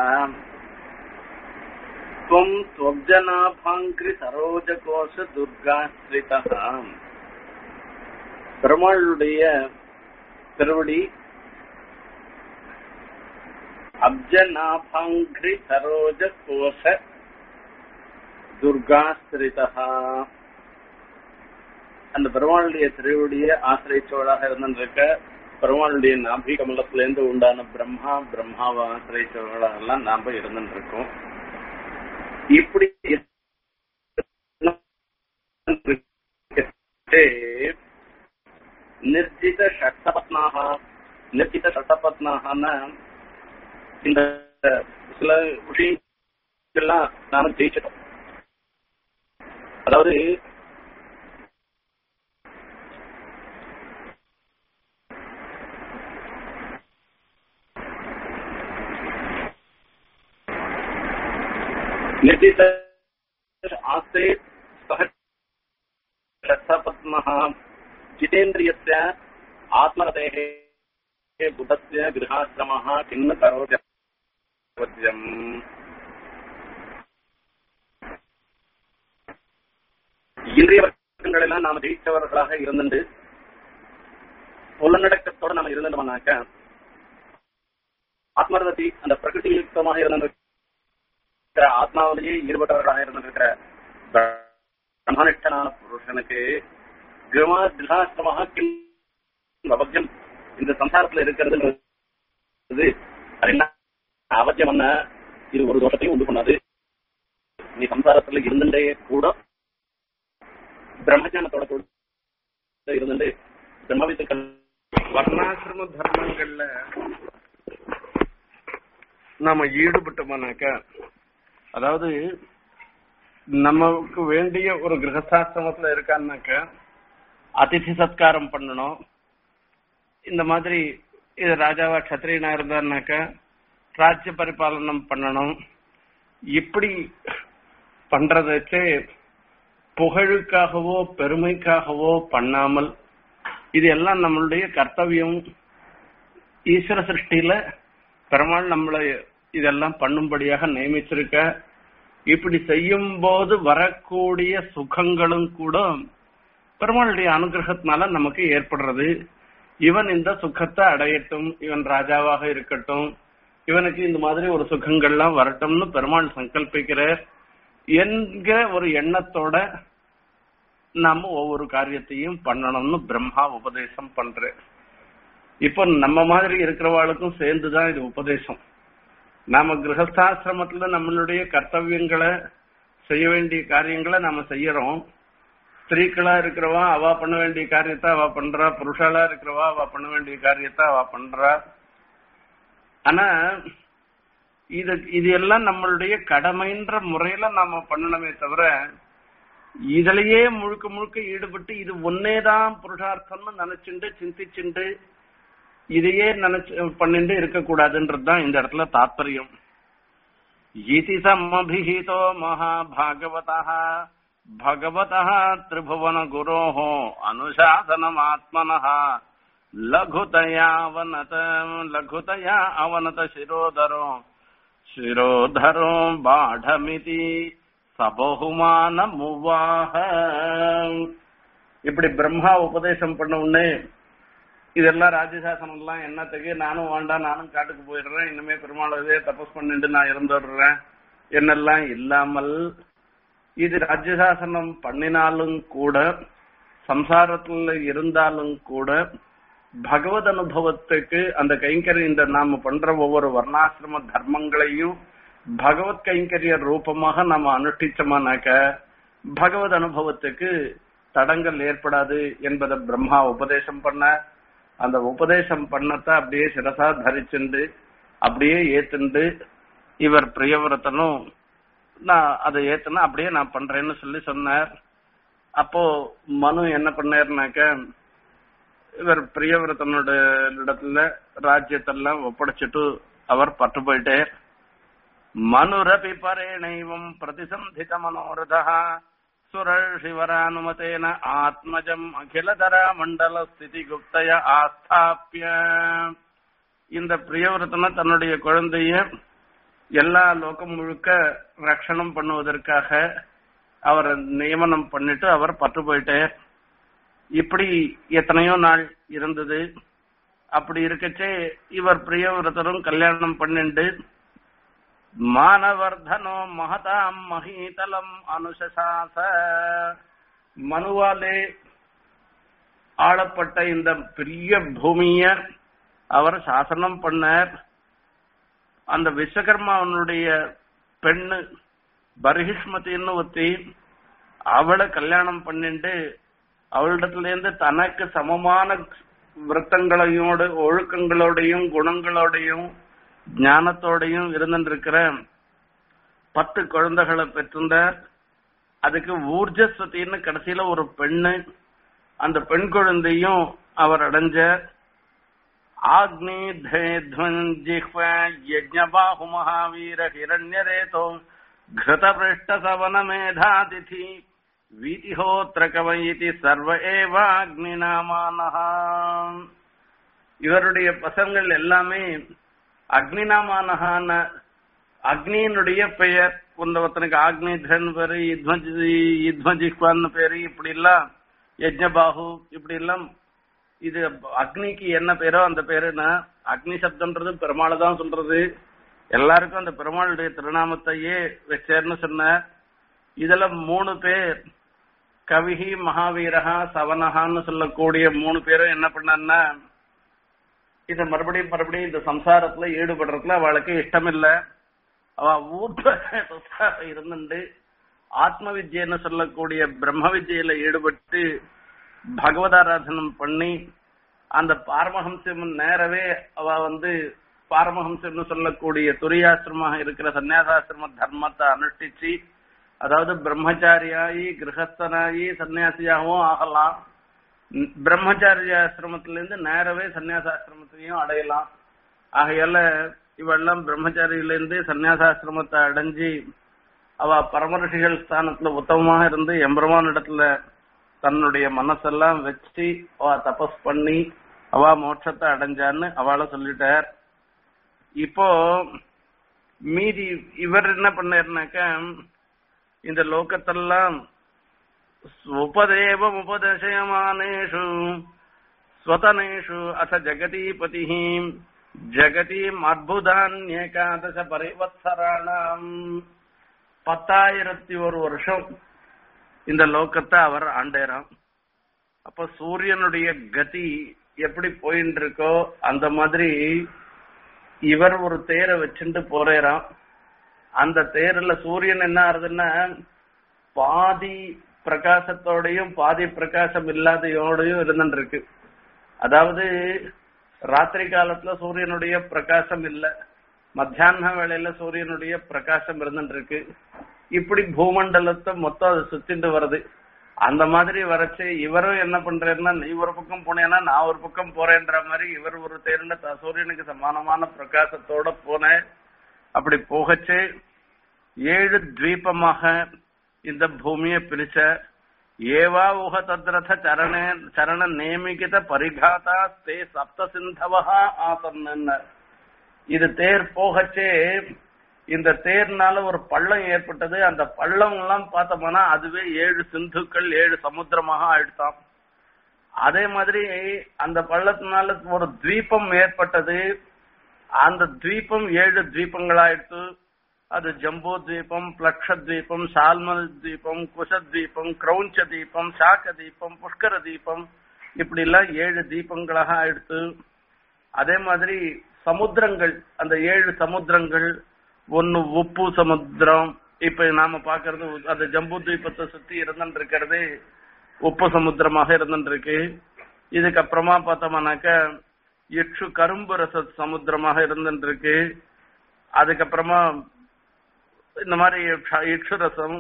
துவம் ஸ்வப்ஜனாபாங்கிரி சரோஜ கோஷ துர்காஸ்ரிதா பெருமாளுடைய திருவடி அப்ஜநாபாங்கிரி சரோஜ கோஷ துர்காஸ்திரிதா அந்த பெருமாளுடைய திருவடியை ஆசிரியச்சவளாக இருந்திருக்க பெருமாளுடைய நாபி கமலத்திலேருந்து உண்டான பிரம்மா பிரம்மாவை ஆசிரியச்சவர்களாக எல்லாம் நாம இருந்துருக்கோம் இப்படி நிர்ஜித ஷட்டபத்னாக நிர்ஜித ஷட்டபத்னாகனா இந்த சில விஷயங்கள்லாம் நாம ஜெயிச்சிட்டோம் அதாவது निर्दित आस्ते सह श्रद्धापद्मः जितेन्द्रियस्य आत्मरतेः बुधस्य गृहाश्रमः किन्न करोति பத்தியம் இன்றைய வர்க்கங்கள் எல்லாம் நாம ஜெயித்தவர்களாக இருந்துட்டு புலநடக்கத்தோட நாம இருந்தோம்னாக்க ஆத்மரதி அந்த பிரகிருதி யுக்தமாக இருந்திருக்கிற ஆத்மாவிலேயே ஈடுபட்டவர்களாக இருந்திருக்கிற பிரம்மனிஷ்டனான புருஷனுக்கு கிரமா கிரகாசிரமாக அவசியம் இந்த சம்சாரத்துல இருக்கிறது அது என்ன அவசியம் என்ன இது ஒரு தோஷத்தையும் உண்டு பண்ணாது நீ சம்சாரத்துல இருந்துட்டே கூட பிரம்மஜானத்தோட கூட இருந்துட்டு பிரம்மவித்துக்கள் வர்ணாசிரம தர்மங்கள்ல நாம ஈடுபட்டோம்னாக்க அதாவது நமக்கு வேண்டிய ஒரு கிரகஸ்தாசிரமத்துல இருக்கான்னாக்க அதிதி சத்காரம் பண்ணணும் இந்த மாதிரி இது ராஜாவா கத்திரியனா இருந்தாருனாக்க ராஜ்ய பரிபாலனம் பண்ணணும் இப்படி பண்றதுக்கு புகழுக்காகவோ பெருமைக்காகவோ பண்ணாமல் இது எல்லாம் நம்மளுடைய கர்த்தவியம் ஈஸ்வர சிருஷ்டியில பெருமாள் நம்மளை இதெல்லாம் பண்ணும்படியாக நியமிச்சிருக்க இப்படி செய்யும் போது வரக்கூடிய சுகங்களும் கூட பெருமாளுடைய அனுகிரகத்தினால நமக்கு ஏற்படுறது இவன் இந்த சுகத்தை அடையட்டும் இவன் ராஜாவாக இருக்கட்டும் இவனுக்கு இந்த மாதிரி ஒரு சுகங்கள்லாம் வரட்டும்னு பெருமாள் சங்கல்பிக்கிறார் என்கிற ஒரு எண்ணத்தோட நாம ஒவ்வொரு காரியத்தையும் பண்ணணும்னு பிரம்மா உபதேசம் பண்ற இப்போ நம்ம மாதிரி இருக்கிறவாளுக்கும் சேர்ந்துதான் இது உபதேசம் நாம கிரகஸ்தாசிரமத்துல நம்மளுடைய கர்த்தவியங்களை செய்ய வேண்டிய காரியங்களை நாம செய்யறோம் ஸ்திரீக்களா இருக்கிறவா அவ பண்ண வேண்டிய காரியத்தை அவ பண்றா புருஷாலா இருக்கிறவா அவ பண்ண வேண்டிய காரியத்தை அவ பண்றா ஆனா இது இது எல்லாம் நம்மளுடைய கடமைன்ற முறையில நாம பண்ணணுமே தவிர இதுலயே முழுக்க முழுக்க ஈடுபட்டு இது ஒன்னேதான் புருஷார்த்தம்னு நினைச்சுண்டு சிந்திச்சுண்டு இதையே நினைச்சு பண்ணிட்டு இருக்கக்கூடாதுன்றதுதான் இந்த இடத்துல தாத்பரியம் இதி சமபிஹிதோ மகாபாகவதா भगवतः त्रिभुवनगुरोः अनुशासनमात्मनः लघुतयावनत लघुतया अवनत शिरोधरो शिरोधरो बाढमिति சபகுமானமுவாக இப்படி பிரம்மா உபதேசம் பண்ண உடனே இதெல்லாம் ராஜசாசனம் எல்லாம் என்னத்துக்கு நானும் வேண்டாம் நானும் காட்டுக்கு போயிடுறேன் இனிமே பெருமாளவே தபஸ் பண்ணிட்டு நான் இருந்துடுறேன் என்னெல்லாம் இல்லாமல் இது ராஜ்யசாசனம் பண்ணினாலும் கூட சம்சாரத்துல இருந்தாலும் கூட பகவத் அனுபவத்துக்கு அந்த கைங்கரிய இந்த நாம பண்ற ஒவ்வொரு வர்ணாசிரம தர்மங்களையும் பகவத் கைங்கரிய ரூபமாக நாம அனுஷ்டிச்சோமானாக்க பகவத் அனுபவத்துக்கு தடங்கள் ஏற்படாது என்பதை பிரம்மா உபதேசம் பண்ண அந்த உபதேசம் பண்ணத்தை அப்படியே சிரசா தரிச்சுண்டு அப்படியே ஏத்துண்டு இவர் பிரியவரத்தனும் நான் அதை ஏத்தனா அப்படியே நான் பண்றேன்னு சொல்லி சொன்னார் அப்போ மனு என்ன பண்ணாருனாக்க இவர் பிரியவிரதனோட இடத்துல ராஜ்யத்தெல்லாம் ஒப்படைச்சிட்டு அவர் பட்டு போயிட்டார் மனுரபி பரேணைவம் பிரதிசந்தித மனோரதா சுரர் சிவரானுமதேன ஆத்மஜம் அகிலதரா மண்டல ஸ்திதி குப்தய ஆஸ்தாபிய இந்த பிரியவிரதன தன்னுடைய குழந்தைய எல்லா லோகம் முழுக்க ரட்சணம் பண்ணுவதற்காக அவர் நியமனம் பண்ணிட்டு அவர் பட்டு போயிட்டார் இப்படி எத்தனையோ நாள் இருந்தது அப்படி இருக்கச்சே இவர் பிரியவிரதரும் கல்யாணம் பண்ணிண்டு மானவர்தனோ மகதாம் மகீதலம் அனுசசாச மனுவாலே ஆளப்பட்ட இந்த பெரிய பூமிய அவர் சாசனம் பண்ணார் அந்த விஸ்வகர்மாவனுடைய பெண்ணு பர்ஹிஷ்மதின்னு ஒத்தி அவளை கல்யாணம் பண்ணிட்டு அவளிடத்துல இருந்து தனக்கு சமமான விரத்தங்களையோடு ஒழுக்கங்களோடையும் குணங்களோடையும் ஞானத்தோடையும் இருந்திருக்கிற பத்து குழந்தைகளை பெற்றிருந்தார் அதுக்கு ஊர்ஜஸ்வத்தின்னு கடைசியில ஒரு பெண்ணு அந்த பெண் குழந்தையும் அவர் அடைஞ்சார் ஆக்னி ध्वजिह्व यज्ञबाहु महावीर हिरण्यरेतो घृतपृष्ठ सवन मेधातिथि வீதிஹோத்திர கவயிதி சர்வ ஏவ அக்னிநாமானஹ இவருடைய பசங்கள் எல்லாமே அக்னிநாமானஹான அக்னியினுடைய பெயர் ஒருத்தனுக்கு ஆக்னிதன் பேரு யுத்மஜிஹ்வான்னு பேரு இப்படி எல்லாம் யஜ்ஞபாகு இப்படி எல்லாம் இது அக்னிக்கு என்ன பேரோ அந்த பேருன்னா அக்னி சப்தம்ன்றது பெருமாளை தான் சொல்றது எல்லாருக்கும் அந்த பெருமாளுடைய திருநாமத்தையே வச்சேர்னு சொன்ன இதுல மூணு பேர் கவிஹி மகாவீரகா சவனஹான்னு சொல்லக்கூடிய மூணு பேரும் என்ன பண்ணான்னா இத மறுபடியும் மறுபடியும் இந்த சம்சாரத்துல ஈடுபடுறதுல அவளுக்கு இஷ்டம் இல்ல அவ ஊர்வ இருந்துட்டு ஆத்ம வித்யன்னு சொல்லக்கூடிய பிரம்ம வித்யில ஈடுபட்டு பகவதாராதனம் பண்ணி அந்த பாரமஹம்சம் நேரவே அவ வந்து பாரமஹம்சம்னு சொல்லக்கூடிய துரியாசிரமாக இருக்கிற சன்னியாசாசிரம தர்மத்தை அனுஷ்டிச்சு அதாவது பிரம்மச்சாரியாயி கிரகஸ்தனாயி சன்னியாசியாகவும் ஆகலாம் பிரம்மச்சாரிய ஆசிரமத்திலிருந்து நேரவே சன்னியாசாசிரமத்தையும் அடையலாம் ஆகையால இவெல்லாம் பிரம்மச்சாரியிலிருந்து சன்னியாசாசிரமத்தை அடைஞ்சு அவ பரமரிஷிகள் ஸ்தானத்துல உத்தமமாக இருந்து எம்பெருமான் இடத்துல தன்னுடைய மனசெல்லாம் வச்சு அவ தபஸ் பண்ணி அவ மோட்சத்தை அடைஞ்சான்னு அவளை சொல்லிட்டார் இப்போ மீதி இவர் என்ன பண்ணாருனாக்க இந்த லோகத்தெல்லாம் உபதேவம் உபதேசயமானேஷு ஸ்வதனேஷு அச ஜெகதீபதி ஜெகதீம் அற்புதான்யேகாதச பரிவத்சராணாம் பத்தாயிரத்தி ஒரு வருஷம் இந்த லோகத்தை அவர் ஆண்டேராம் அப்ப சூரியனுடைய கதி எப்படி போயின்னு இருக்கோ அந்த மாதிரி இவர் ஒரு தேரை வச்சுட்டு போறேராம் அந்த தேர்ல சூரியன் என்ன ஆறுதுன்னா பாதி பிரகாசத்தோடையும் பாதி பிரகாசம் இல்லாதையோடையும் இருந்துட்டு இருக்கு அதாவது ராத்திரி காலத்துல சூரியனுடைய பிரகாசம் இல்ல மத்தியான வேளையில சூரியனுடைய பிரகாசம் இருந்துட்டு இருக்கு இப்படி பூமண்டலத்தை மொத்தம் அது சுத்திட்டு வருது அந்த மாதிரி வரச்சு இவரும் என்ன பண்றாருன்னா நீ ஒரு பக்கம் போனேன்னா நான் ஒரு பக்கம் போறேன்ற மாதிரி இவர் ஒரு தேர்ல த- சூரியனுக்கு சமானமான பிரகாசத்தோட போனேன் அப்படி போகச்சு ஏழு தீபமாக இந்த பூமியை பிரிச்ச ஏவா உக தத்ரத சரண சரண நேமிகித பரிகாதா தே சப்த சிந்தவா ஆசன்னு இது தேர் போகச்சே இந்த தேர்னால ஒரு பள்ளம் ஏற்பட்டது அந்த பள்ளம் எல்லாம் பார்த்தோம்னா அதுவே ஏழு சிந்துக்கள் ஏழு சமுத்திரமாக ஆயிடுத்தாம் அதே மாதிரி அந்த பள்ளத்தினால ஒரு தீபம் ஏற்பட்டது அந்த தீபம் ஏழு தீபங்களாயிடுத்து அது ஜம்பு தீபம் பிளக்ஷ தீபம் சால்மல் தீபம் குஷ தீபம் கிரௌஞ்ச தீபம் சாக்க தீபம் புஷ்கர தீபம் இப்படி எல்லாம் ஏழு தீபங்களாக ஆயிடுத்து அதே மாதிரி சமுத்திரங்கள் அந்த ஏழு சமுத்திரங்கள் ஒன்னு உப்பு சமுத்திரம் இப்ப நாம பாக்குறது அந்த ஜம்பு தீபத்தை சுத்தி இருந்துட்டு இருக்கிறது உப்பு சமுத்திரமாக இருந்துட்டு இருக்கு இதுக்கப்புறமா பார்த்தோம்னாக்க இட்சு கரும்பு ரச சமுத்திரமாக இருந்துட்டு இருக்கு அதுக்கப்புறமா இந்த மாதிரி க்ஷ- இட்சு ரசம்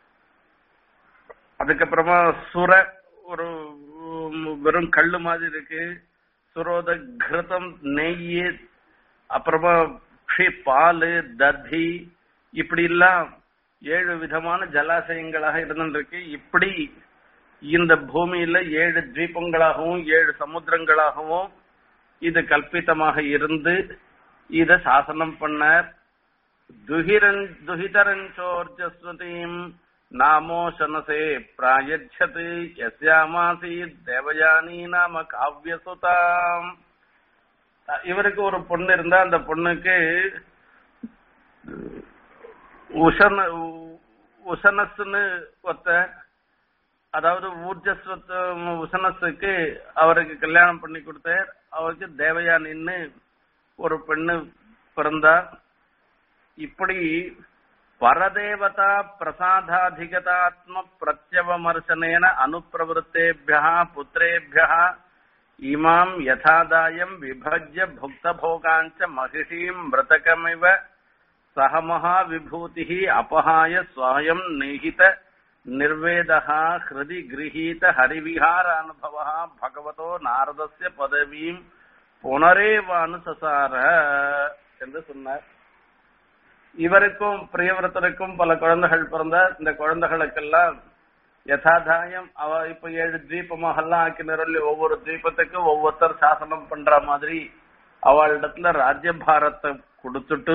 அதுக்கப்புறமா சுர ஒரு உம், வெறும் கல்லு மாதிரி இருக்கு சுரோத கிருதம் நெய் அப்புறமா க்ஷி, பாலு ததி இப்படி எல்லாம் ஏழு விதமான ஜலாசயங்களாக இருந்துருக்கு இப்படி இந்த பூமியில ஏழு தீபங்களாகவும் ஏழு சமுத்திரங்களாகவும் இது கல்பித்தமாக இருந்து இத சாசனம் பண்ணார் துஹிரன் துஹிதரஞ்சோர்ஜஸ்வதீம் நாமோஷனசே பிராயச்சது யஸ்யாமாசீத் தேவயானி நாம காவியசுதாம் இவருக்கு ஒரு பொண்ணு இருந்தா அந்த பொண்ணுக்கு உஷன உஷனஸ்னு ஒத்த அதாவது ஊர்ஜஸ்வத்த உசனஸுக்கு அவருக்கு கல்யாணம் பண்ணி கொடுத்தார் அவருக்கு தேவயானின்னு ஒரு பெண்ணு பிறந்தா இப்படி பரதேவதா பிரசாதாதிகதாத்ம பிரத்யவமர்சனேன அனுப்பிரவருத்தேபியா புத்திரேபியா இமாம் யதாதாயம் விபஜ்ய புக்தபோகாஞ்ச மகிஷீம் மிருதகமிவ சகமஹா விபூதி அபஹாய ஸ்வயம் நிகித நிர்வேதா ஹிருதி கிரகீத ஹரிவிஹார அனுபவ பகவதோ நாரதஸ்ய பதவியும் புனரேவானுசசார என்று சொன்னார் இவருக்கும் பிரியவரத்தருக்கும் பல குழந்தைகள் பிறந்த இந்த குழந்தைகளுக்கெல்லாம் யதாதாயம் அவ இப்ப ஏழு தீபமாகலாம் ஆக்கி நிரல்லி ஒவ்வொரு தீபத்துக்கும் ஒவ்வொருத்தர் சாசனம் பண்ற மாதிரி அவளிடத்துல ராஜ்யபாரத்தை கொடுத்துட்டு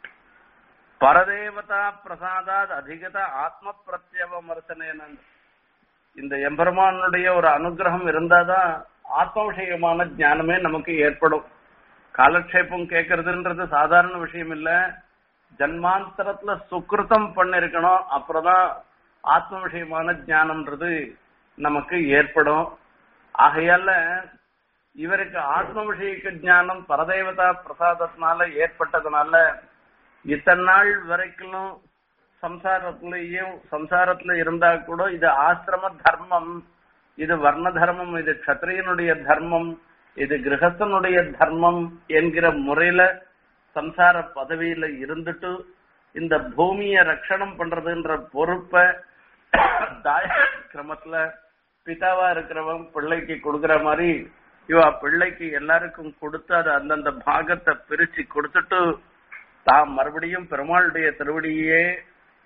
பரதேவதா பிரசாதாத் அதிகத ஆத்ம பிரத்யவமர்சனேன இந்த எம்பெருமானுடைய ஒரு அனுகிரகம் இருந்தாதான் ஆத்ம விஷயமான ஞானமே நமக்கு ஏற்படும் காலக்ஷேபம் கேட்கறதுன்றது சாதாரண விஷயம் இல்ல ஜன்மாந்தரத்துல சுக்கிருத்தம் பண்ணிருக்கணும் அப்புறம்தான் ஆத்ம விஷயமான ஞானம்ன்றது நமக்கு ஏற்படும் ஆகையால இவருக்கு ஆத்ம விஷயக்க ஞானம் பரதேவதா பிரசாதத்தினால ஏற்பட்டதுனால இத்தனை நாள் வரைக்கும் சம்சாரத்திலேயும் சம்சாரத்துல இருந்தா கூட இது ஆசிரம தர்மம் இது வர்ண தர்மம் இது க்ஷத்ரியனுடைய தர்மம் இது கிரகஸ்தனுடைய தர்மம் என்கிற முறையில சம்சார பதவியில இருந்துட்டு இந்த பூமியை ரட்சணம் பண்றதுன்ற பொறுப்பை தாய கிரமத்துல பிதாவா இருக்கிறவன் பிள்ளைக்கு கொடுக்கிற மாதிரி இவ பிள்ளைக்கு எல்லாருக்கும் கொடுத்து அது அந்தந்த பாகத்தை பிரிச்சு கொடுத்துட்டு தாம் மறுபடியும் பெருமாளுடைய திருவடியே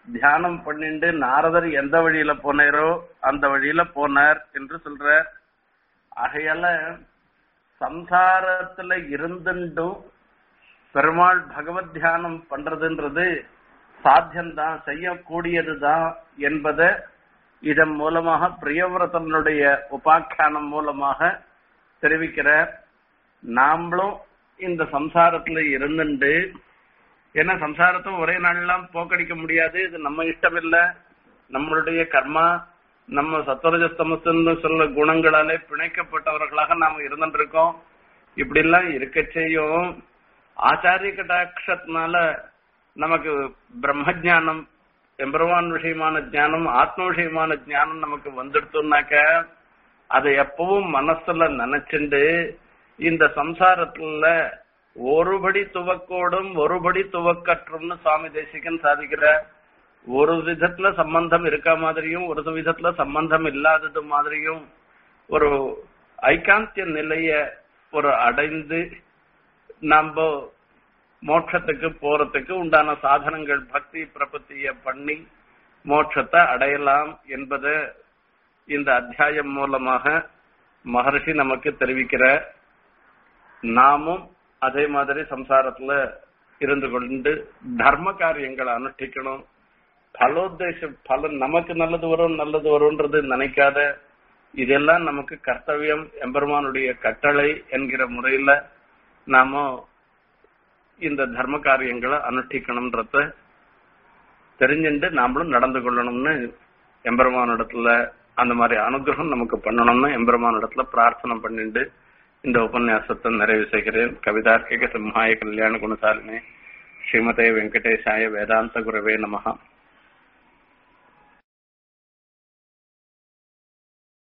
தியானம் பண்ணிண்டு நாரதர் எந்த வழியில போனாரோ அந்த வழியில போனார் என்று சொல்றார் ஆகையால சம்சாரத்துல இருந்துட்டும் பெருமாள் பகவத் தியானம் பண்றதுன்றது சாத்தியம்தான் செய்யக்கூடியதுதான் என்பதை இதன் மூலமாக பிரியவிரதனுடைய உபாக்கியானம் மூலமாக தெரிவிக்கிறார் நாமளும் இந்த சம்சாரத்துல இருந்துட்டு ஏன்னா சம்சாரத்தை ஒரே நாள்லாம் போக்கடிக்க முடியாது இது நம்ம இஷ்டம் இல்ல நம்மளுடைய கர்மா நம்ம சத்வரஜஸ்தமசுன்னு சொல்ல குணங்களாலே பிணைக்கப்பட்டவர்களாக நாம இருந்துட்டு இருக்கோம் இப்படி எல்லாம் இருக்க செய்யும் ஆச்சாரிய கட்டாட்சத்தினால நமக்கு பிரம்ம ஜானம் எம்பெருமான் விஷயமான ஞானம் ஆத்ம விஷயமான ஞானம் நமக்கு வந்துடுத்தோம்னாக்க அதை எப்பவும் மனசுல நினைச்சுண்டு இந்த சம்சாரத்துல ஒருபடி துவக்கோடும் ஒருபடி துவக்கற்றும்னு சுவாமி தேசிகன் சாதிக்கிற ஒரு விதத்துல சம்பந்தம் இருக்க மாதிரியும் ஒரு விதத்துல சம்பந்தம் இல்லாதது மாதிரியும் ஒரு ஐகாந்திய நிலைய ஒரு அடைந்து நம்ம மோட்சத்துக்கு போறதுக்கு உண்டான சாதனங்கள் பக்தி பிரபத்திய பண்ணி மோட்சத்தை அடையலாம் என்பதை இந்த அத்தியாயம் மூலமாக மகர்ஷி நமக்கு தெரிவிக்கிற நாமும் அதே மாதிரி சம்சாரத்துல இருந்து கொண்டு தர்ம காரியங்களை அனுஷ்டிக்கணும் பலோத்தேச பலன் நமக்கு நல்லது வரும் நல்லது வரும்ன்றது நினைக்காத இதெல்லாம் நமக்கு கர்த்தவியம் எம்பெருமானுடைய கட்டளை என்கிற முறையில நாம இந்த தர்ம காரியங்களை அனுஷ்டிக்கணும்ன்றத தெரிஞ்சுட்டு நாமளும் நடந்து கொள்ளணும்னு எம்பெருமானிடத்துல அந்த மாதிரி அனுகிரகம் நமக்கு பண்ணணும்னு எம்பெருமானிடத்துல பிரார்த்தனை பண்ணிட்டு இந்த உபன்யாசத்தை நிறைவு செய்கிறேன் கவிதார்க்கிக சிம்ஹாய கல்யாண குணசாலினே ஸ்ரீமதே வெங்கடேஷாய வேதாந்த குரவே நமகா